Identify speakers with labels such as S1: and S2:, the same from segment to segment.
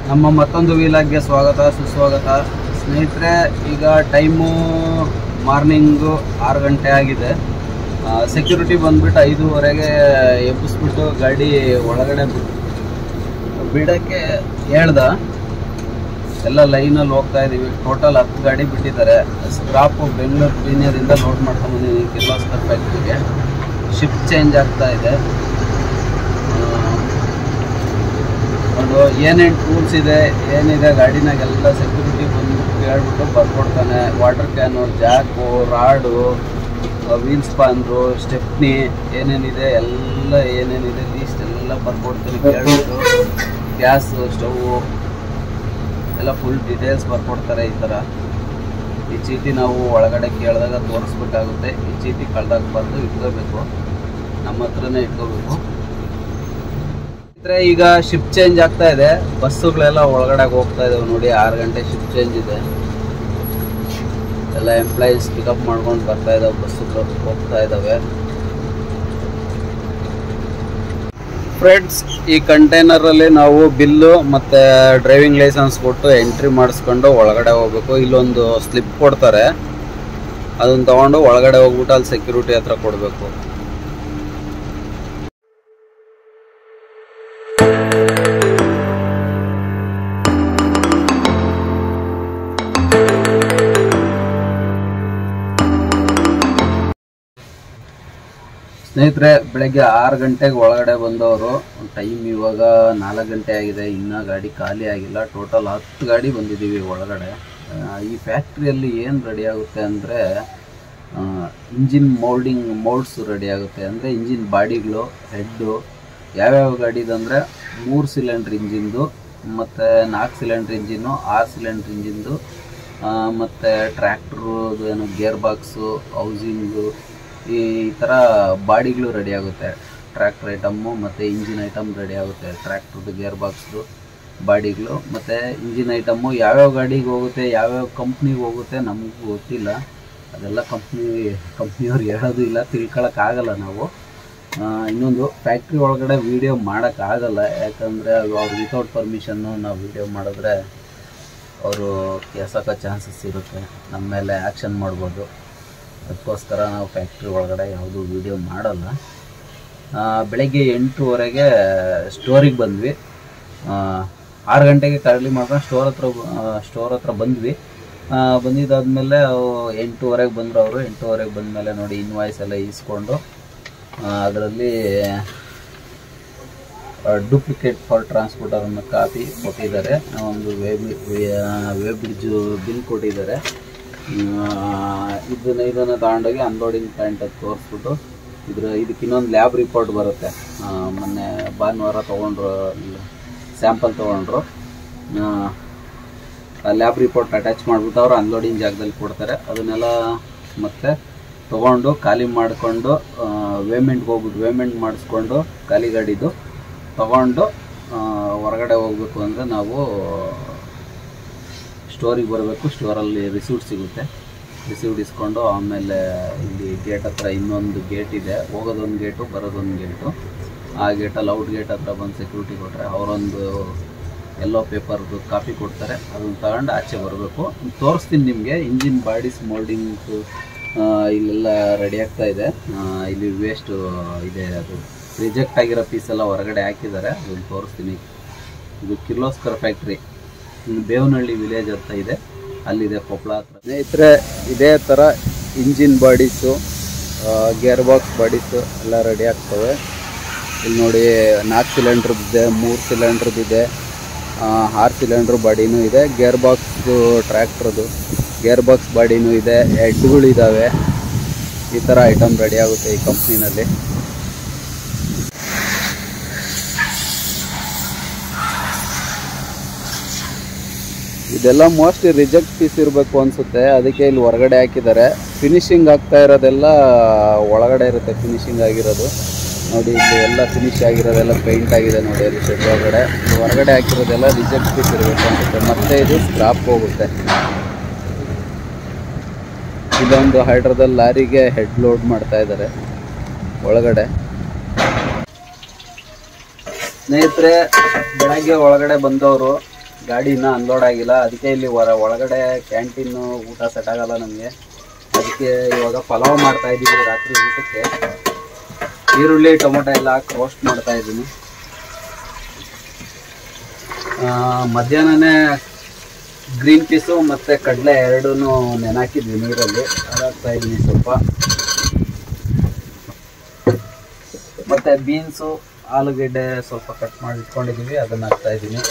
S1: ನಮ್ಮ ಮತ್ತೊಂದು ವೀಲಾಗ್ಗೆ ಸ್ವಾಗತ ಸುಸ್ವಾಗತ ಸ್ನೇಹಿತರೆ ಈಗ ಟೈಮು ಮಾರ್ನಿಂಗು ಆರು ಗಂಟೆ ಆಗಿದೆ ಸೆಕ್ಯೂರಿಟಿ ಬಂದ್ಬಿಟ್ಟು ಐದೂವರೆಗೆ ಎಬ್ಬಿಸ್ಬಿಟ್ಟು ಗಾಡಿ ಒಳಗಡೆ ಬಿಡ್- ಬಿಡಕ್ಕೆ ಹೇಳ್ದ ಎಲ್ಲ ಲೈನಲ್ಲಿ ಹೋಗ್ತಾ ಇದೀವಿ ಟೋಟಲ್ ಹತ್ತು ಗಾಡಿ ಬಿಟ್ಟಿದ್ದಾರೆ ಸ್ಕ್ರಾಪು ಬೆಂಗಳೂರು ಪ್ರೀಮಿಯರಿಂದ ಲೋಡ್ ಮಾಡ್ಕೊಂಡು ಬಂದಿದ್ದೀವಿ ಕಿರ್ಲೋಸ್ಕರ್ ಫ್ಯಾಕ್ಟ್ರಿಗೆ ಶಿಫ್ಟ್ ಚೇಂಜ್ ಆಗ್ತಾ ಇದೆ ಆ, ಒಂದು ಏನೇನು ಟೂಲ್ಸ್ ಇದೆ ಏನಿದೆ ಗಾಡಿನಾಗೆಲ್ಲ ಸೆಕ್ಯೂರಿಟಿ ಬಂದ್ಬಿಟ್ಟು ಕೇಳ್ಬಿಟ್ಟು ಬರ್ಕೊಡ್ತಾನೆ water can jack rod wheel spanner stepney ಏನೇನಿದೆ ಎಲ್ಲ ಏನೇನಿದೆ ಲೀಸ್ಟ್ ಎಲ್ಲ ಬರ್ಕೊಡ್ತೀನಿ ಕೇಳ್ಬಿಟ್ಟು ಗ್ಯಾಸು ಸ್ಟೌವು ಎಲ್ಲ ಫುಲ್ ಡೀಟೇಲ್ಸ್ ಬರ್ಕೊಡ್ತಾರೆ ಈ ಥರ ಈ ಚೀಟಿ ನಾವು ಒಳಗಡೆ ಕೇಳಿದಾಗ ತೋರಿಸ್ಬೇಕಾಗುತ್ತೆ ಈ ಚೀಟಿ ಕಳ್ದಾಕ್ಬಾರ್ದು ಇಟ್ಕೋಬೇಕು ನಮ್ಮ ಹತ್ರನೇ ಇಟ್ಕೋಬೇಕು ಇದ್ರೆ ಈಗ ಶಿಫ್ಟ್ ಚೇಂಜ್ ಆಗ್ತಾ ಇದೆ ಬಸ್ಸುಗಳೆಲ್ಲ ಒಳಗಡೆ ಹೋಗ್ತಾ ಇದಾವೆ ನೋಡಿ ಆರು ಗಂಟೆ ಶಿಫ್ಟ್ ಚೇಂಜ್ ಇದೆ ಎಲ್ಲ ಎಂಪ್ಲಾಯೀಸ್ ಪಿಕಪ್ ಮಾಡ್ಕೊಂಡು ಬರ್ತಾ ಇದಾವೆ ಬಸ್ಸುಗಳು ಹೋಗ್ತಾ ಇದಾವೆ ಫ್ರೆಂಡ್ಸ್ ಈ ಕಂಟೈನರ್ ಅಲ್ಲಿ ನಾವು ಬಿಲ್ಲು ಮತ್ತೆ ಡ್ರೈವಿಂಗ್ ಲೈಸೆನ್ಸ್ ಕೊಟ್ಟು ಎಂಟ್ರಿ ಮಾಡಿಸ್ಕೊಂಡು ಒಳಗಡೆ ಹೋಗ್ಬೇಕು ಇಲ್ಲೊಂದು ಸ್ಲಿಪ್ ಕೊಡ್ತಾರೆ ಅದನ್ನ ತಗೊಂಡು ಒಳಗಡೆ ಹೋಗ್ಬಿಟ್ಟು ಅಲ್ಲಿ ಸೆಕ್ಯೂರಿಟಿ ಹತ್ರ ಕೊಡಬೇಕು ಸ್ನೇಹಿತರೆ ಬೆಳಗ್ಗೆ ಆರು ಗಂಟೆಗೆ ಒಳಗಡೆ ಬಂದವರು ಟೈಮ್ ಇವಾಗ ನಾಲ್ಕು ಗಂಟೆ ಆಗಿದೆ ಇನ್ನೂ ಗಾಡಿ ಖಾಲಿ ಆಗಿಲ್ಲ ಟೋಟಲ್ ಹತ್ತು ಗಾಡಿ ಬಂದಿದ್ದೀವಿ ಒಳಗಡೆ ಆ, ಈ ಫ್ಯಾಕ್ಟ್ರಿಯಲ್ಲಿ ಏನು ರೆಡಿ ಆಗುತ್ತೆ ಅಂದರೆ ಇಂಜಿನ್ ಮೌಲ್ಡಿಂಗ್ ಮೌಲ್ಡ್ಸ್ ರೆಡಿ ಆಗುತ್ತೆ ಅಂದರೆ ಇಂಜಿನ್ ಬಾಡಿಗಳು ಹೆಡ್ಡು ಯಾವ್ಯಾವ ಗಾಡಿದಂದರೆ ಮೂರು ಸಿಲಿಂಡ್ರ್ ಇಂಜಿನ್ದು ಮತ್ತು ನಾಲ್ಕು ಸಿಲಿಂಡ್ರ್ ಇಂಜಿನ್ನು ಆರು ಸಿಲಿಂಡ್ರ್ ಇಂಜಿನ್ದು ಮತ್ತು ಟ್ರ್ಯಾಕ್ಟ್ರು ಏನು ಗೇರ್ ಬಾಕ್ಸು ಹೌಸಿಂಗು ಈ ಥರ ಬಾಡಿಗಳು ರೆಡಿ ಆಗುತ್ತೆ ಟ್ರ್ಯಾಕ್ಟರ್ ಐಟಮ್ಮು ಮತ್ತು ಇಂಜಿನ್ ಐಟಮ್ ರೆಡಿ ಆಗುತ್ತೆ ಟ್ರ್ಯಾಕ್ಟ್ರದ್ದು ಗೇರ್ ಬಾಕ್ಸ್ದು ಬಾಡಿಗಳು ಮತ್ತು ಇಂಜಿನ್ ಐಟಮ್ಮು ಯಾವ್ಯಾವ ಗಾಡಿಗೆ ಹೋಗುತ್ತೆ ಯಾವ್ಯಾವ ಕಂಪ್ನಿಗೆ ಹೋಗುತ್ತೆ ನಮಗೂ ಗೊತ್ತಿಲ್ಲ ಅದೆಲ್ಲ ಕಂಪ್ನಿ ಕಂಪ್ನಿಯವ್ರಿಗೆ ಹೇಳೋದು ಇಲ್ಲ ತಿಳ್ಕೊಳಕ್ಕಾಗಲ್ಲ ನಾವು ಆ, ಇನ್ನೊಂದು ಫ್ಯಾಕ್ಟ್ರಿ ಒಳಗಡೆ ವೀಡಿಯೋ ಮಾಡೋಕ್ಕಾಗಲ್ಲ ಯಾಕಂದರೆ ಅವ್ರು ವಿತೌಟ್ ಪರ್ಮಿಷನ್ನು ನಾವು ವೀಡಿಯೋ ಮಾಡಿದ್ರೆ ಅವರು ಕೆಸಕ್ಕೆ ಚಾನ್ಸಸ್ ಇರುತ್ತೆ ನಮ್ಮ ಮೇಲೆ ಆ್ಯಕ್ಷನ್ ಮಾಡ್ಬೋದು ಅದಕ್ಕೋಸ್ಕರ ನಾವು ಫ್ಯಾಕ್ಟ್ರಿ ಒಳಗಡೆ ಯಾವುದೂ ವೀಡಿಯೋ ಮಾಡಲ್ಲ ಆ, ಬೆಳಗ್ಗೆ ಎಂಟೂವರೆಗೆ ಸ್ಟೋರಿಗೆ ಬಂದ್ವಿ ಆ, ಆರು ಗಂಟೆಗೆ ಖಾಲಿ ಮಾಡ್ಕೊಂಡು ಸ್ಟೋರ್ ಹತ್ರ ಸ್ಟೋರ್ ಹತ್ರ ಬಂದ್ವಿ ಆ, ಬಂದಿದ್ದಾದ್ಮೇಲೆ ಅವು ಎಂಟೂವರೆಗೆ ಬಂದರು ಅವರು ಎಂಟೂವರೆಗೆ ಬಂದಮೇಲೆ ನೋಡಿ ಇನ್ವಾಯ್ಸ್ ಎಲ್ಲ ಈಸ್ಕೊಂಡು ಅದರಲ್ಲಿ ಡೂಪ್ಲಿಕೇಟ್ ಫಾರ್ ಟ್ರಾನ್ಸ್ಪೋರ್ಟರ್ ಅನ್ನೋ ಕಾಪಿ ಕೊಟ್ಟಿದ್ದಾರೆ ಒಂದು ವೇಬ್ ವೇಬ್ ಬ್ರಿಡ್ಜು ಬಿಲ್ ಕೊಟ್ಟಿದ್ದಾರೆ ಇದನ್ನ ಇದನ್ನು ತಗೊಂಡೋಗಿ ಅನ್ಲೋಡಿಂಗ್ ಪಾಯಿಂಟ್ ಅದು ತೋರಿಸ್ಬಿಟ್ಟು ಇದ್ರ ಇದಕ್ಕೆ ಇನ್ನೊಂದು ಲ್ಯಾಬ್ ರಿಪೋರ್ಟ್ ಬರುತ್ತೆ ಆ, ಮೊನ್ನೆ ಭಾನುವಾರ ತೊಗೊಂಡ್ರು ಸ್ಯಾಂಪಲ್ ತೊಗೊಂಡ್ರು ಲ್ಯಾಬ್ ರಿಪೋರ್ಟ್ ಅಟ್ಯಾಚ್ ಮಾಡಿಬಿಟ್ಟು ಅವರು ಅನ್ಲೋಡಿಂಗ್ ಜಾಗದಲ್ಲಿ ಕೊಡ್ತಾರೆ ಅದನ್ನೆಲ್ಲ ಮತ್ತೆ ತೊಗೊಂಡು ಖಾಲಿ ಮಾಡಿಕೊಂಡು ವೇಮೆಂಟ್ಗೆ ಹೋಗ್ಬಿಟ್ಟು ವೇಮೆಂಟ್ ಮಾಡಿಸ್ಕೊಂಡು ಖಾಲಿ ಗಾಡಿದು ತೊಗೊಂಡು ಆ, ಹೊರಗಡೆ ಹೋಗ್ಬೇಕು ಅಂದರೆ ನಾವು ಸ್ಟೋರಿಗೆ ಬರಬೇಕು ಸ್ಟೋರಲ್ಲಿ ರಿಸೀವ್ಟ್ ಸಿಗುತ್ತೆ ರಿಸೀವ್ಟ್ ಇಸ್ಕೊಂಡು ಆಮೇಲೆ ಇಲ್ಲಿ ಗೇಟ್ ಹತ್ರ ಇನ್ನೊಂದು ಗೇಟ್ ಇದೆ ಹೋಗೋದೊಂದು ಗೇಟು ಬರೋದೊಂದು ಗೇಟು ಆ ಗೇಟಲ್ಲಿ ಔಟ್ ಗೇಟ್ ಹತ್ರ ಬಂದು ಸೆಕ್ಯೂರಿಟಿ ಕೊಟ್ಟರೆ ಅವರೊಂದು ಎಲ್ಲೋ ಪೇಪರ್ದು ಕಾಪಿ ಕೊಡ್ತಾರೆ ಅದನ್ನ ತಗೊಂಡು ಆಚೆ ಬರಬೇಕು ತೋರಿಸ್ತೀನಿ ನಿಮಗೆ ಇಂಜಿನ್ ಬಾಡೀಸ್ ಮೋಲ್ಡಿಂಗ್ಸು ಇಲ್ಲೆಲ್ಲ ರೆಡಿ ಆಗ್ತಾ ಇದೆ ಆ, ಇಲ್ಲಿ ವೇಸ್ಟು ಇದೆ ಅದು ರಿಜೆಕ್ಟ್ ಆಗಿರೋ ಪೀಸ್ ಎಲ್ಲ ಹೊರಗಡೆ ಹಾಕಿದ್ದಾರೆ ಅದನ್ನು ತೋರಿಸ್ತೀನಿ ಇದು ಕಿರ್ಲೋಸ್ಕರ್ ಫ್ಯಾಕ್ಟ್ರಿ ಬೇವನಹಳ್ಳಿ ವಿಲೇಜ್ ಅಂತ ಇದೆ ಅಲ್ಲಿದೆ ಕೊಪ್ಪಳ ಹತ್ರ ಸ್ನೇಹಿತರೆ ಇದೇ ಥರ engine bodies gear box bodies ಎಲ್ಲ ರೆಡಿ ಆಗ್ತವೆ ಇಲ್ಲಿ ನೋಡಿ ನಾಲ್ಕು ಸಿಲಿಂಡ್ರದ್ದಿದೆ ಮೂರು ಸಿಲಿಂಡ್ರದ್ದಿದೆ ಆರು ಸಿಲಿಂಡ್ರ್ ಬಾಡಿನೂ ಇದೆ ಗೇರ್ ಬಾಕ್ಸ್ದು ಟ್ರ್ಯಾಕ್ಟ್ರದು ಗೇರ್ ಬಾಕ್ಸ್ ಬಾಡಿನೂ ಇದೆ ಹೆಡ್ಗಳಿದ್ದಾವೆ ಈ ಥರ ಐಟಮ್ ರೆಡಿ ಆಗುತ್ತೆ ಈ ಕಂಪ್ನಿನಲ್ಲಿ ಇದೆಲ್ಲ ಮೋಸ್ಟ್ಲಿ ರಿಜೆಕ್ಟ್ ಪೀಸ್ ಇರಬೇಕು ಅನಿಸುತ್ತೆ ಅದಕ್ಕೆ ಇಲ್ಲಿ ಹೊರಗಡೆ ಹಾಕಿದ್ದಾರೆ ಫಿನಿಶಿಂಗ್ ಆಗ್ತಾ ಇರೋದೆಲ್ಲ ಒಳಗಡೆ ಇರುತ್ತೆ ಫಿನಿಶಿಂಗ್ ಆಗಿರೋದು ನೋಡಿ ಇಲ್ಲಿ ಎಲ್ಲ ಫಿನಿಶ್ ಆಗಿರೋದೆಲ್ಲ ಪೇಂಟ್ ಆಗಿದೆ ನೋಡಿ ಅಲ್ಲಿ ಶೆಡ್ ಒಳಗಡೆ ಇಲ್ಲಿ ಹೊರಗಡೆ ಹಾಕಿರೋದೆಲ್ಲ ರಿಜೆಕ್ಟ್ ಪೀಸ್ ಇರಬೇಕು ಅನ್ಸುತ್ತೆ ಮತ್ತೆ ಇದು ಸ್ಕ್ರಾಪ್ ಹೋಗುತ್ತೆ ಇದೊಂದು ಹೈಡ್ರದಲ್ಲಿ ಲಾರಿಗೆ ಹೆಡ್ ಲೋಡ್ ಮಾಡ್ತಾ ಇದ್ದಾರೆ ಒಳಗಡೆ ಸ್ನೇಹಿತರೆ ಬೆಳಗ್ಗೆ ಒಳಗಡೆ ಬಂದವರು ಗಾಡಿ ಇನ್ನೂ ಅನ್ಲೋಡ್ ಆಗಿಲ್ಲ ಅದಕ್ಕೆ ಇಲ್ಲಿ ಹೊರ ಒಳಗಡೆ ಕ್ಯಾಂಟೀನು ಊಟ ಸೆಟ್ ಆಗಲ್ಲ ನಮಗೆ ಅದಕ್ಕೆ ಇವಾಗ ಪಲಾವ್ ಮಾಡ್ತಾ ಇದ್ದೀವಿ ರಾತ್ರಿ ಊಟಕ್ಕೆ ಈರುಳ್ಳಿ ಟೊಮೊಟೊ ಎಲ್ಲ ಹಾಕಿ ರೋಸ್ಟ್ ಮಾಡ್ತಾ ಇದ್ದೀನಿ ಆ, ಮಧ್ಯಾಹ್ನನೇ ಗ್ರೀನ್ ಪೀಸು ಮತ್ತು ಕಡಲೆ ಎರಡೂ ನೆನಾಕಿದ್ವಿ ನೀರಲ್ಲಿ ಅದಾಗ್ತಾ ಇದ್ದೀನಿ ಸ್ವಲ್ಪ ಮತ್ತು ಬೀನ್ಸು ಆಲೂಗೆಡ್ಡೆ ಸ್ವಲ್ಪ ಕಟ್ ಮಾಡಿ ಇಟ್ಕೊಂಡಿದ್ದೀವಿ ಅದನ್ನು ಹಾಕ್ತಾ ಇದ್ದೀನಿ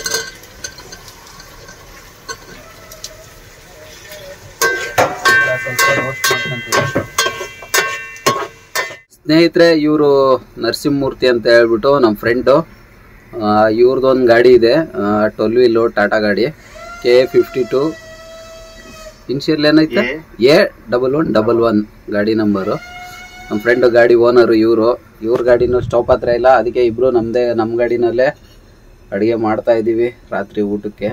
S1: ಎಲ್ಲ ಸ್ವಲ್ಪ ರೋಸ್ಟ್ ಮಾಡ್ಕೊಂತೀವಿ ಸ್ನೇಹಿತರೆ ಇವರು ನರಸಿಂಹಮೂರ್ತಿ ಅಂತ ಹೇಳ್ಬಿಟ್ಟು ನಮ್ಮ ಫ್ರೆಂಡು ಇವ್ರದ್ದೊಂದು ಗಾಡಿ ಇದೆ ಟ್ವೆಲ್ ವೀಲು ಟಾಟಾ ಗಾಡಿ ಕೆ ಫಿಫ್ಟಿ ಟು ಇನ್ಶಿಯಲ್ ಏನೈತೆ A double one double one ಗಾಡಿ ನಂಬರು ನಮ್ಮ ಫ್ರೆಂಡು ಗಾಡಿ ಓನರು ಇವರು ಇವ್ರ ಗಾಡಿನೂ ಸ್ಟಾಪ್ ಹತ್ರ ಇಲ್ಲ ಅದಕ್ಕೆ ಇಬ್ಬರು ನಮ್ಮದೇ ನಮ್ಮ ಗಾಡಿನಲ್ಲೇ ಅಡುಗೆ ಮಾಡ್ತಾ ಇದ್ದೀವಿ ರಾತ್ರಿ ಊಟಕ್ಕೆ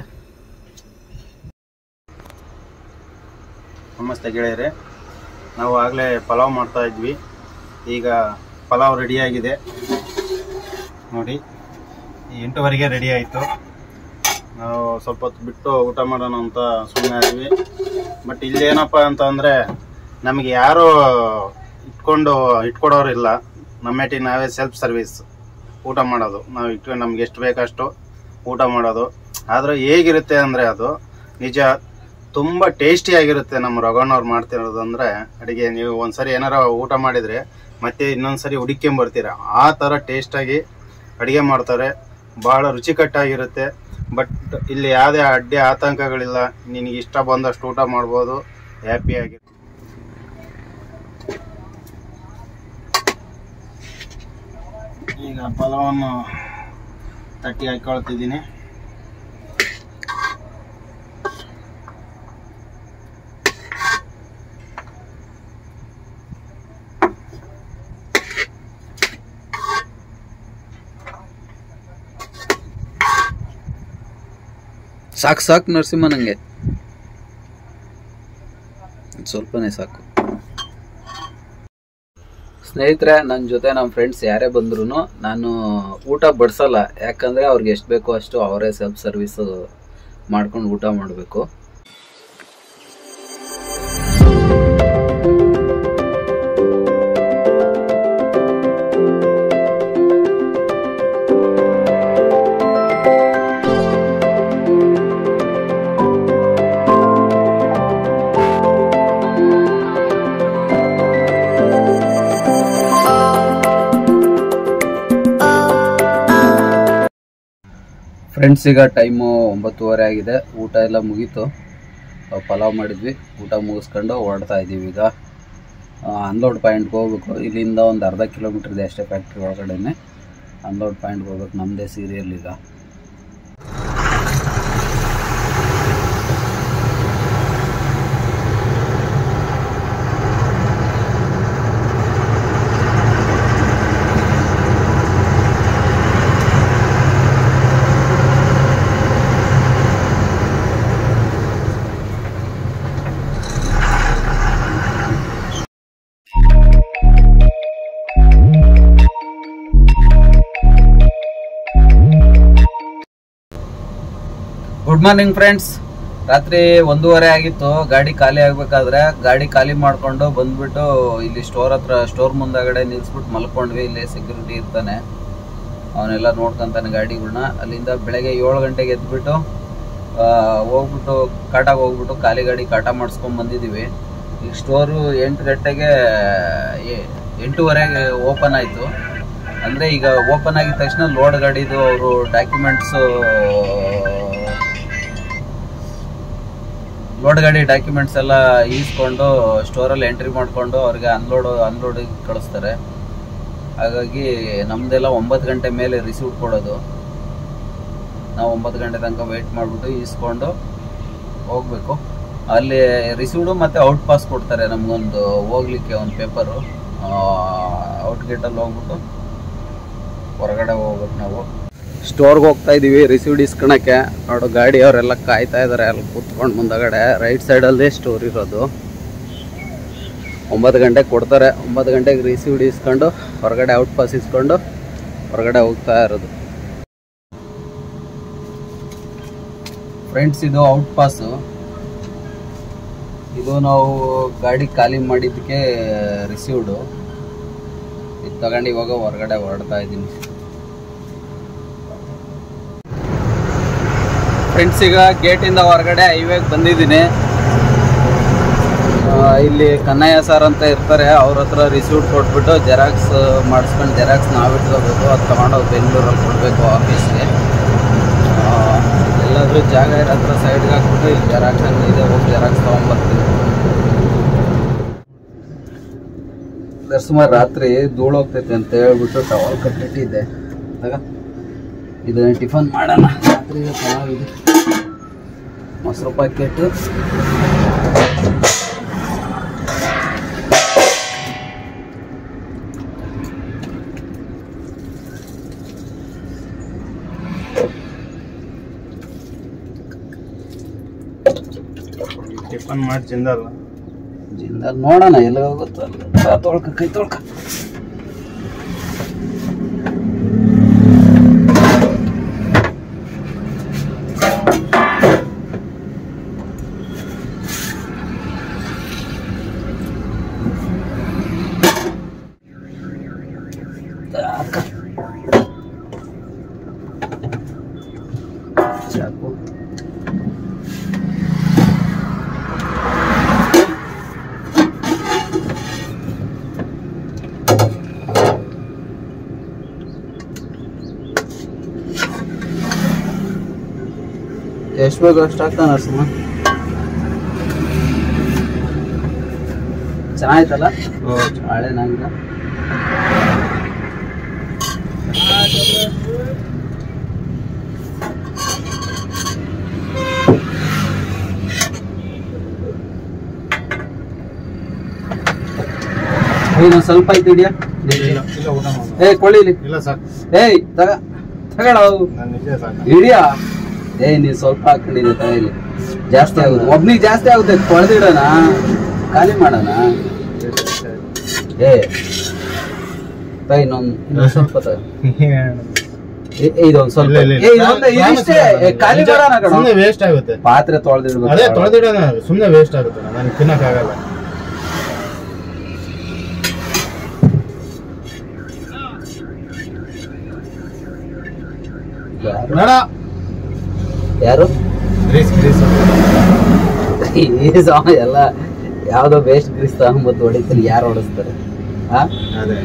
S2: ನಮಸ್ತೆ ಗೆಳೆಯರೆ ನಾವು ಆಗಲೇ ಪಲಾವ್ ಮಾಡ್ತಾ ಇದ್ವಿ ಈಗ ಪಲಾವ್ ರೆಡಿಯಾಗಿದೆ ನೋಡಿ ಎಂಟುವರೆಗೆ ರೆಡಿ ಆಯಿತು ನಾವು ಸ್ವಲ್ಪ ಹೊತ್ತು ಬಿಟ್ಟು ಊಟ ಮಾಡೋಣ ಅಂತ ಸುಮ್ಮನೆ ಆದ್ವಿ ಬಟ್ ಇಲ್ಲಿ ಏನಪ್ಪ ಅಂತ ಅಂದರೆ ನಮಗೆ ಯಾರು ಇಟ್ಕೊಂಡು ಇಟ್ಕೊಡೋರಿಲ್ಲ ನಮ್ಮೆಟ್ಟಿಗೆ ನಾವೇ ಸೆಲ್ಫ್ ಸರ್ವಿಸ್ ಊಟ ಮಾಡೋದು ನಾವು ಇಟ್ಕೊಂಡು ನಮ್ಗೆ ಎಷ್ಟು ಬೇಕಷ್ಟು ಊಟ ಮಾಡೋದು ಆದರೆ ಹೇಗಿರುತ್ತೆ ಅಂದರೆ ಅದು ನಿಜ ತುಂಬ ಟೇಸ್ಟಿಯಾಗಿರುತ್ತೆ ನಮ್ಮ ರಘುಣ್ಣವ್ರು ಮಾಡ್ತಿರೋದು ಅಂದರೆ ಅಡುಗೆ ನೀವು ಒಂದ್ಸರಿ ಏನಾರ ಊಟ ಮಾಡಿದರೆ ಮತ್ತೆ ಇನ್ನೊಂದ್ಸರಿ ಹುಡುಕೊಂಬರ್ತೀರ ಆ ಥರ ಟೇಸ್ಟಾಗಿ ಅಡುಗೆ ಮಾಡ್ತಾರೆ ಭಾಳ ರುಚಿಕಟ್ಟಾಗಿರುತ್ತೆ ಬಟ್ ಇಲ್ಲಿ ಯಾವುದೇ ಅಡ್ಡಿ ಆತಂಕಗಳಿಲ್ಲ ನಿನಗೆ ಇಷ್ಟ ಬಂದಷ್ಟು ಊಟ ಮಾಡ್ಬೋದು ಹ್ಯಾಪಿಯಾಗಿ ಈಗ ಪಲಾವನ್ನು ತಟ್ಟಿ ಹಾಕೊಳ್ತಿದ್ದೀನಿ
S1: ಸಾಕು ಸಾಕು ನರಸಿಂಹ ನನಗೆ ಸ್ವಲ್ಪನೇ ಸಾಕು ಸ್ನೇಹಿತರೆ ನನ್ನ ಜೊತೆ ನಮ್ಮ ಫ್ರೆಂಡ್ಸ್ ಯಾರೇ ಬಂದ್ರು ನಾನು ಊಟ ಬಡಿಸಲ್ಲ ಯಾಕಂದರೆ ಅವ್ರಿಗೆ ಎಷ್ಟು ಬೇಕೋ ಅಷ್ಟು ಅವರೇ ಸೆಲ್ಫ್ ಸರ್ವಿಸ್ ಮಾಡ್ಕೊಂಡು ಊಟ ಮಾಡಬೇಕು ಫ್ರೆಂಡ್ಸ್ ಈಗ ಟೈಮು ಒಂಬತ್ತುವರೆ ಆಗಿದೆ ಊಟ ಎಲ್ಲ ಮುಗೀತು ಆ, ಪಲಾವ್ ಮಾಡಿದ್ವಿ ಊಟ ಮುಗಿಸ್ಕೊಂಡು ಹೊರಡ್ತಾ ಇದ್ದೀವಿ ಈಗ ಅನ್ಲೋಡ್ ಪಾಯಿಂಟ್ಗೆ ಹೋಗ್ಬೇಕು ಇಲ್ಲಿಂದ ಒಂದು ಅರ್ಧ ಕಿಲೋಮೀಟರ್ ಇದೆ ಅಷ್ಟೇ ಫ್ಯಾಕ್ಟ್ರಿ ಒಳಗಡೆನೆ ಅನ್ಲೋಡ್ ಪಾಯಿಂಟ್ಗೆ ಹೋಗ್ಬೇಕು ನಮ್ಮದೇ ಸೀರಿಯಲ್ ಈಗ ಗುಡ್ ಮಾರ್ನಿಂಗ್ ಫ್ರೆಂಡ್ಸ್ ರಾತ್ರಿ ಒಂದೂವರೆ ಆಗಿತ್ತು ಗಾಡಿ ಖಾಲಿ ಆಗ್ಬೇಕಾದ್ರೆ ಗಾಡಿ ಖಾಲಿ ಮಾಡ್ಕೊಂಡು ಬಂದ್ಬಿಟ್ಟು ಇಲ್ಲಿ ಸ್ಟೋರ್ ಹತ್ರ ಸ್ಟೋರ್ ಮುಂದಾಗಡೆ ನಿಲ್ಸ್ಬಿಟ್ಟು ಮಲ್ಕೊಂಡ್ವಿ ಇಲ್ಲಿ ಸೆಕ್ಯೂರಿಟಿ ಇರ್ತಾನೆ ಅವನೆಲ್ಲ ನೋಡ್ಕೊಂತಾನೆ ಗಾಡಿಗಳ್ನ ಅಲ್ಲಿಂದ ಬೆಳಗ್ಗೆ ಏಳು ಗಂಟೆಗೆ ಎದ್ಬಿಟ್ಟು ಆ, ಹೋಗ್ಬಿಟ್ಟು ಕಾಟಾಗ ಹೋಗ್ಬಿಟ್ಟು ಖಾಲಿ ಗಾಡಿ ಕಾಟ ಮಾಡಿಸ್ಕೊಂಡ್ ಬಂದಿದ್ದೀವಿ ಈಗ ಸ್ಟೋರು ಎಂಟು ಗಂಟೆಗೆ ಎ- ಎಂಟೂವರೆಗೆ ಓಪನ್ ಆಯಿತು ಅಂದರೆ ಈಗ ಓಪನ್ ಆಗಿದ ತಕ್ಷಣ ಲೋಡ್ ಗಾಡಿದು ಅವರು ಡಾಕ್ಯುಮೆಂಟ್ಸು ಲೋಡ್ ಗಾಡಿ ಡಾಕ್ಯುಮೆಂಟ್ಸ್ ಎಲ್ಲ ಈಸ್ಕೊಂಡು ಸ್ಟೋರಲ್ಲಿ ಎಂಟ್ರಿ ಮಾಡಿಕೊಂಡು ಅವ್ರಿಗೆ ಅನ್ಲೋಡ್ ಅನ್ಲೋಡಿಗೆ ಕಳಿಸ್ತಾರೆ ಹಾಗಾಗಿ ನಮ್ದೆಲ್ಲ ಒಂಬತ್ತು ಗಂಟೆ ಮೇಲೆ ರಿಸೀವ್ ಕೊಡೋದು ನಾವು ಒಂಬತ್ತು ಗಂಟೆ ತನಕ ವೆಯ್ಟ್ ಮಾಡಿಬಿಟ್ಟು ಈಸ್ಕೊಂಡು ಹೋಗ್ಬೇಕು ಅಲ್ಲಿ ರಿಸೀವ್ಡು ಮತ್ತು ಔಟ್ ಪಾಸ್ ಕೊಡ್ತಾರೆ ನಮಗೊಂದು ಹೋಗ್ಲಿಕ್ಕೆ ಒಂದು ಪೇಪರು ಔಟ್ ಗೇಟಲ್ಲಿ ಹೋಗ್ಬಿಟ್ಟು ಹೊರಗಡೆ ಹೋಗ್ಬೇಕು ನಾವು ಸ್ಟೋರ್ಗೆ ಹೋಗ್ತಾ ಇದೀವಿ ರಿಸೀವ್ಡ್ ಇಸ್ಕೊಳಕ್ಕೆ ನೋಡು ಗಾಡಿ ಅವರೆಲ್ಲ ಕಾಯ್ತಾ ಇದ್ದಾರೆ ಅಲ್ಲಿ ಕೂತ್ಕೊಂಡು ಮುಂದಗಡೆ ರೈಟ್ ಸೈಡಲ್ಲೇ ಸ್ಟೋರ್ ಇರೋದು ಒಂಬತ್ತು ಗಂಟೆಗೆ ಕೊಡ್ತಾರೆ ಒಂಬತ್ತು ಗಂಟೆಗೆ ರಿಸೀವ್ಡ್ ಇಸ್ಕೊಂಡು ಹೊರಗಡೆ ಔಟ್ ಪಾಸ್ ಇಸ್ಕೊಂಡು ಹೊರಗಡೆ ಹೋಗ್ತಾ ಇರೋದು ಫ್ರೆಂಡ್ಸ್ ಇದು ಔಟ್ ಪಾಸು ಇದು ನಾವು ಗಾಡಿ ಖಾಲಿ ಮಾಡಿದ್ದಕ್ಕೆ ರಿಸೀವ್ಡು ಇದು ತಗೊಂಡು ಇವಾಗ ಹೊರಗಡೆ ಹೊರಡ್ತಾ ಇದ್ದೀನಿ ಫ್ರೆಂಡ್ಸ್ ಈಗ ಗೇಟಿಂದ ಹೊರಗಡೆ ಹೈವೇಗೆ ಬಂದಿದ್ದೀನಿ ಆ, ಇಲ್ಲಿ ಕನ್ನಯ್ಯ ಸರ್ ಅಂತ ಇರ್ತಾರೆ ಅವ್ರ ಹತ್ರ ರಿಸೀವ್ಟ್ ಕೊಟ್ಬಿಟ್ಟು ಜೆರಾಕ್ಸ್ ಮಾಡಿಸ್ಕೊಂಡು ಜೆರಾಕ್ಸ್ ನಾವು ಇಟ್ಕೋಬೇಕು ಅದು ತಗೊಂಡೋಗಿ ಬೆಂಗಳೂರಲ್ಲಿ ಕೊಡಬೇಕು ಆಫೀಸ್ಗೆ ಎಲ್ಲಾದರೂ ಜಾಗ ಇರೋ ಹತ್ರ ಸೈಡ್ಗೆ ಹಾಕ್ಬಿಟ್ಟು ಇಲ್ಲಿ ಜೆರಾಕ್ಸ್ ಅಂಗಡಿ ಇದೆ ಹೋಗಿ ಜೆರಾಕ್ಸ್ ತೊಗೊಂಬರ್ತೀನಿ ಅದ್ರ ಸುಮಾರು ರಾತ್ರಿ ಧೂಳು ಹೋಗ್ತೈತೆ ಅಂತ ಹೇಳ್ಬಿಟ್ಟು ಟವಲ್ ಕಟ್ಟಿಟ್ಟಿದ್ದೆ ಆಗ ಇದನ್ನ ಟಿಫನ್ ಮಾಡೋಣ ರಾತ್ರಿ ಚೆನ್ನಾಗಿದೆ ಮೊಸರು ಪ್ಯಾಕೆಟ್
S2: ಟಿಫನ್ ಮಾಡಿ ತಿಂದಲ್ಲ
S1: ಜಿಂದಾಲ್ ನೋಡೋಣ ಎಲ್ಲ ಹೋಗುತ್ತೋ ಅಲ್ಲಿ. ಬಾ, ತೊಳ್ಕ ಕೈ ತೊಳ್ಕ ತಾಕ. ಚಾಕು ಎಷ್ಟು ಬೇಕು ಅಷ್ಟು ಹಾಕ್ತಾನ ನರಸಿಂಹ ಚೆನ್ನಾಯ್ತಲ್ಲ ಹಳೆನಾಗಿಲ್ಲ ಇನ್ನೊಂದು ಸ್ವಲ್ಪ ಐತಿ ಹಿಡಿಯ
S2: ಇಲ್ಲ ಇಲ್ಲ ಊಟ ಮಾಡು.
S1: ಏ ಕೊಳ್ಳಿಲಿ
S2: ಇಲ್ಲ ಸಾಕು
S1: ಏಯ್ ತಗ ತಗಡ
S2: ನಾನು ನಿಜ ಸಾಕು
S1: ಹಿಡಿಯ ಏಯ್ ನೀ ಸ್ವಲ್ಪ ಹಾಕೊಂಡಿದ್ದೆ ತಗಲಿ ಜಾಸ್ತಿ ಆಗುತ್ತೆ ಒಬ್ನಿಗೆ ಜಾಸ್ತಿ ಆಗುತ್ತೆ ತೊಳೆದಿಡೋಣ ಖಾಲಿ ಮಾಡೋಣ ಏ ತಗ ಇನ್ನೊಂದು ಇನ್ನೊಂದು ಸ್ವಲ್ಪ ತಗ ಏ, ಏ, ಇದೊಂದು ಸ್ವಲ್ಪ
S2: ಇಲ್ಲ, ಇಲ್ಲ, ಇಲ್ಲ.
S1: ಏ, ಇದೊಂದು ಇದಿಷ್ಟೇ ಏ, ಖಾಲಿ ಮಾಡೋಣ ಕಣ
S2: ಸುಮ್ನೆ ವೇಸ್ಟ್ ಆಗುತ್ತೆ
S1: ಪಾತ್ರೆ ತೊಳೆದಿಡ್ಬೇಕು
S2: ಅದೇ ತೊಳೆದಿಡೋಣ ಸುಮ್ನೆ ವೇಸ್ಟ್ ಆಗುತ್ತೆ ನನಗೆ ತಿನ್ನಕ್ ಆಗಲ್ಲ
S1: ಯಾರು?
S2: ಬೇಡ
S1: ಯಾರು
S2: ಗ್ರೀಸ್ ಗ್ರೀಸ್
S1: ಈ ಸಾಂಗ್ ಎಲ್ಲ ಯಾವ್ದೋ ವೇಸ್ಟ್ ಗ್ರೀಸ್ ತಗೊಂಬತ್ತು ಹೊಡಿತೀನಿ ಯಾರು ಹೊಡಿಸ್ತಾರೆ ಹಾ
S2: ಅದೇ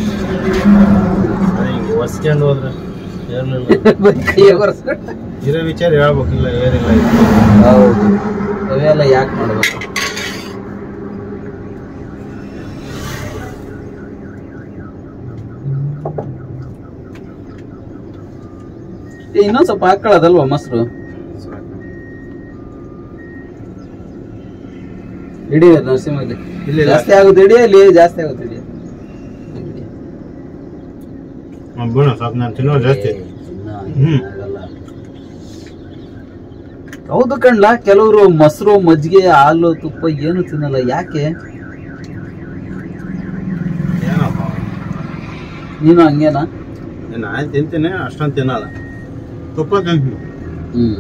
S2: ಅದೇ ಹಿಂಗೆ ಒರ್ಸ್ಕೊಂಡು ಹೋದ್ರೆ ಏನಿಲ್ಲ
S1: ಕೈಯಾಗ್ ಒರೆಸ್ಕೊಂಡು.
S2: ಇರೋ ವಿಚಾರ ಹೇಳ್ಬೇಕಿಲ್ಲ ಏನಿಲ್ಲ
S1: ಹೌದು ಅವೆಲ್ಲ ಯಾಕೆ ಮಾಡ್ಬೇಕು ಏ, ಇನ್ನೊಂದ್ ಸ್ವಲ್ಪ ಹಾಕೊಳ್ಳೋದಲ್ವಾ ಮೊಸರು ಇಡೀ ನರಸಿಂಹಲ್ಲಿ
S2: ಇಲ್ಲ, ಇಲ್ಲ.
S1: ಜಾಸ್ತಿ ಆಗುತ್ತೆ ಇಡೀ ಅಲ್ಲಿ ಜಾಸ್ತಿ ಆಗುತ್ತೆ ಇಡೀ
S2: ಬೇಡ ಸಾಕು ನಾನು ತಿನ್ನೋ ಜಾಸ್ತಿ
S1: ಏ, ಇನ್ನ
S2: ಹ್ಮ್.
S1: ಆಗಲ್ಲ. ಹೌದು ಕಣ್ಲ ಕೆಲವರು ಮೊಸರು ಮಜ್ಜಿಗೆ ಹಾಲು ತುಪ್ಪ ಏನು ತಿನ್ನಲ್ಲ ಯಾಕೆ
S2: ಏನಪ್ಪ
S1: ನೀನು ಹಂಗೇನಾ
S2: ನಾನು ತಿಂತೀನಿ ಅಷ್ಟೊಂದು ತಿನ್ನಲ್ಲ ತುಪ್ಪ ತಿಂತೀನಿ
S1: ಹ್ಮ್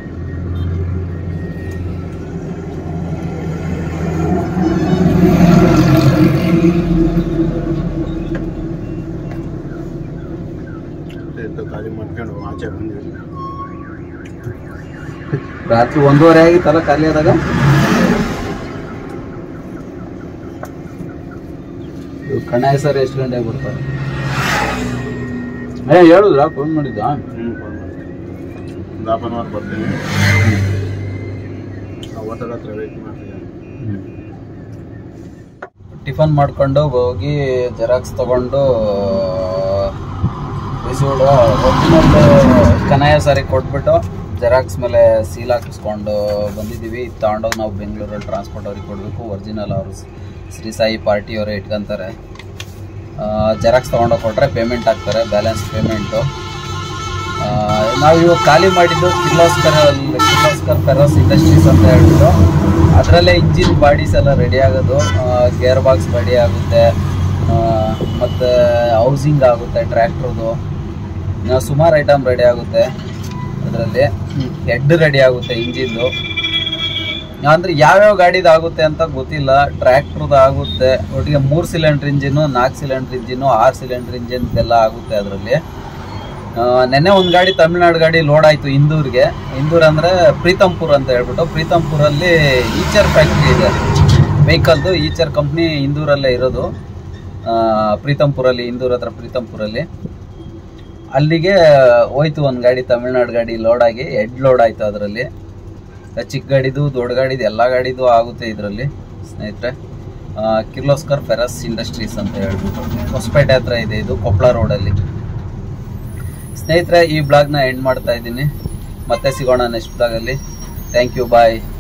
S2: ಎದ್ದು ಖಾಲಿ ಮಾಡ್ಕೊಂಡು ಆಚೆ ಬಂದ್ವಿ
S1: ರಾತ್ರಿ ಒಂದೂವರೆ ಆಗಿತ್ತಲ್ಲ ಖಾಲಿ ಆದಾಗ ಇವ್ರು ಕಣ್ಣಾಯ ಸರ್ ಎಷ್ಟು ಗಂಟೆಗೆ ಬರ್ತಾರೆ ಏ ಹೇಳುದ್ರ ಫೋನ್ ಮಾಡಿದ್ದ
S2: ಹ್ಞೂ ಫೋನ್ ಮಾಡ್ತೀನಿ ಒಂದು ಹಾಫ್ ಅನ್ ಅವರ್ ಬರ್ತೀನಿ ಆ ಹೋಟೆಲ್ ಹತ್ರ ವೆಯ್ಟ್ ಮಾಡ್ತೀನಿ
S1: ಟಿಫನ್ ಮಾಡ್ಕೊಂಡು ಹೋಗಿ ಜೆರಾಕ್ಸ್ ತಗೊಂಡು ರಿಸೀವ್ಡ್ ಒರಿಜಿನಲ್ ಕನಾಯ ಸಾರಿ ಕೊಟ್ಬಿಟ್ಟು ಜೆರಾಕ್ಸ್ ಮೇಲೆ ಸೀಲ್ ಹಾಕಿಸ್ಕೊಂಡು ಬಂದಿದ್ದೀವಿ ಇದು ತಗೊಂಡೋಗಿ ನಾವು ಬೆಂಗಳೂರಲ್ಲಿ ಟ್ರಾನ್ಸ್ಪೋರ್ಟ್ ಅವ್ರಿಗೆ ಕೊಡಬೇಕು ಒರಿಜಿನಲ್ ಅವರು ಶ್ರೀ ಸಾಯಿ ಪಾರ್ಟಿ ಅವರೇ ಇಟ್ಕೊಂತಾರೆ ಜೆರಾಕ್ಸ್ ತೊಗೊಂಡೋಗಿ ಕೊಟ್ಟರೆ ಪೇಮೆಂಟ್ ಹಾಕ್ತಾರೆ ಬ್ಯಾಲೆನ್ಸ್ ಪೇಮೆಂಟು ನಾವು ಇವಾಗ ಖಾಲಿ ಮಾಡಿದ್ದು ಕಿರ್ಲೋಸ್ಕರ್ ಕಿರ್ಲೋಸ್ಕರ್ ಫೆರೋಸ್ ಇಂಡಸ್ಟ್ರೀಸ್ ಅಂತ ಹೇಳ್ಬಿಟ್ಟು ಅದರಲ್ಲೇ ಇಂಜಿನ್ ಬಾಡೀಸ್ ಎಲ್ಲ ರೆಡಿ ಆಗೋದು ಗೇರ್ ಬಾಕ್ಸ್ ರೆಡಿ ಆಗುತ್ತೆ ಮತ್ತು ಹೌಸಿಂಗ್ ಆಗುತ್ತೆ ಟ್ರ್ಯಾಕ್ಟ್ರದು ಸುಮಾರು ಐಟಮ್ ರೆಡಿ ಆಗುತ್ತೆ ಅದರಲ್ಲಿ ಹೆಡ್ ರೆಡಿ ಆಗುತ್ತೆ ಇಂಜಿನ್ದು ಅಂದ್ರೆ ಯಾವ್ಯಾವ ಗಾಡಿದು ಆಗುತ್ತೆ ಅಂತ ಗೊತ್ತಿಲ್ಲ ಟ್ರ್ಯಾಕ್ಟರ್ದು ಆಗುತ್ತೆ ಒಟ್ಟಿಗೆ ಮೂರು ಸಿಲಿಂಡರ್ ಇಂಜಿನು ನಾಲ್ಕು ಸಿಲಿಂಡರ್ ಇಂಜಿನು ಆರು ಸಿಲಿಂಡರ್ ಇಂಜಿನ್ ಎಲ್ಲ ಆಗುತ್ತೆ ಅದರಲ್ಲಿ ನೆನ್ನೆ ಒಂದು ಗಾಡಿ ತಮಿಳ್ನಾಡು ಗಾಡಿ ಲೋಡ್ ಆಯಿತು ಇಂದೂರ್ಗೆ ಇಂದೂರ್ ಅಂದರೆ ಪ್ರೀತಂಪುರ್ ಅಂತ ಹೇಳ್ಬಿಟ್ಟು ಪ್ರೀತಂಪುರಲ್ಲಿ ಈಚರ್ ಫ್ಯಾಕ್ಟ್ರಿ ಇದೆ ವೆಹಿಕಲ್ದು ಈಚರ್ ಕಂಪ್ನಿ ಇಂದೂರಲ್ಲೇ ಇರೋದು ಆ, ಪ್ರೀತಂಪುರಲ್ಲಿ ಇಂದೂರ್ ಹತ್ರ ಪ್ರೀತಂಪುರಲ್ಲಿ ಅಲ್ಲಿಗೆ ಹೋಯ್ತು ಒಂದು ಗಾಡಿ ತಮಿಳ್ನಾಡು ಗಾಡಿ ಲೋಡ್ ಆಗಿ ಹೆಡ್ ಲೋಡ್ ಆಯಿತು ಅದರಲ್ಲಿ ಚಿಕ್ಕ ಗಾಡಿದು ದೊಡ್ಡ ಗಾಡಿದು ಎಲ್ಲ ಗಾಡಿದು ಆಗುತ್ತೆ ಇದರಲ್ಲಿ ಸ್ನೇಹಿತರೆ ಆ, ಕಿರ್ಲೋಸ್ಕರ್ ಫೆರಸ್ ಇಂಡಸ್ಟ್ರೀಸ್ ಅಂತ ಹೇಳ್ಬಿಟ್ಟು ಹೊಸಪೇಟೆ ಹತ್ರ ಇದೆ ಇದು ಕೊಪ್ಪಳ ರೋಡಲ್ಲಿ ಸ್ನೇಹಿತರೆ ಈ ಬ್ಲಾಗ್ನ ಎಂಡ್ ಮಾಡ್ತಾ ಇದ್ದೀನಿ ಮತ್ತೆ ಸಿಗೋಣ ನೆಕ್ಸ್ಟ್ ಬ್ಲಾಗಲ್ಲಿ ಥ್ಯಾಂಕ್ ಯು ಬಾಯ್